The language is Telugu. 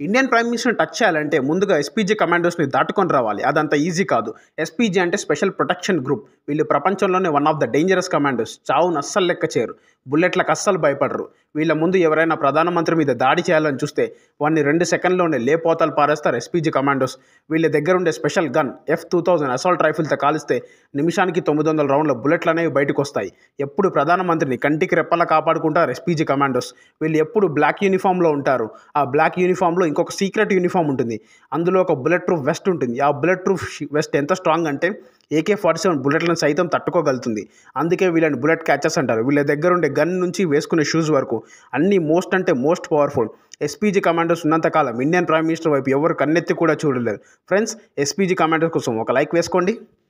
ఇండియన్ ప్రైమ్ మినిస్టర్ని టచ్ చేయాలంటే ముందుగా ఎస్పీజీ కమాండోస్ని దాటుకొని రావాలి అదంత ఈజీ కాదు ఎస్పీజీ అంటే స్పెషల్ ప్రొటెక్షన్ గ్రూప్ వీళ్ళు ప్రపంచంలోనే one of the dangerous commandos చావును అస్సలు లెక్క చేయరు బుల్లెట్లకు అస్సలు భయపడరు వీళ్ళ ముందు ఎవరైనా ప్రధానమంత్రి మీద దాడి చేయాలని చూస్తే వాడిని రెండు సెకండ్లోనే లేపోతాలు పారేస్తారు ఎస్పీజీ కమాండోస్ వీళ్ళ దగ్గర ఉండే special gun F two thousand assault రైఫిల్తో కాలిస్తే నిమిషానికి తొమ్మిది వందల రౌండ్ల బుల్లెట్లు అనేవి బయటకు వస్తాయి ఎప్పుడు ప్రధానమంత్రిని కంటికి రెప్పలా కాపాడుకుంటారు ఎస్పీజీ కమాండోస్ వీళ్ళు ఎప్పుడు బ్లాక్ యూనిఫామ్లో ఉంటారు ఆ బ్లాక్ యూనిఫామ్లో ఇంకొక సీక్రెట్ యూనిఫామ్ ఉంటుంది అందులో ఒక బుల్లెట్ ప్రూఫ్ వెస్ట్ ఉంటుంది ఆ బుల్లెట్ ప్రూఫ్ వెస్ట్ ఎంత స్ట్రాంగ్ అంటే ఏకే ఫార్టీ సెవెన్ బుల్లెట్లను సైతం తట్టుకోగలుగుతుంది అందుకే వీళ్ళని బుల్లెట్ క్యాచర్స్ అంటారు వీళ్ళ దగ్గర ఉండే గన్ నుంచి వేసుకునే షూస్ వరకు అన్నీ మోస్ట్ అంటే మోస్ట్ పవర్ఫుల్ ఎస్పీజీ కమాండర్స్ ఉన్నంతకాలం ఇండియన్ ప్రైమ్ మినిస్టర్ వైపు ఎవరు కన్నెత్తి కూడా చూడలేరు ఫ్రెండ్స్ ఎస్పీజీ కమాండర్స్ కోసం ఒక లైక్ వేసుకోండి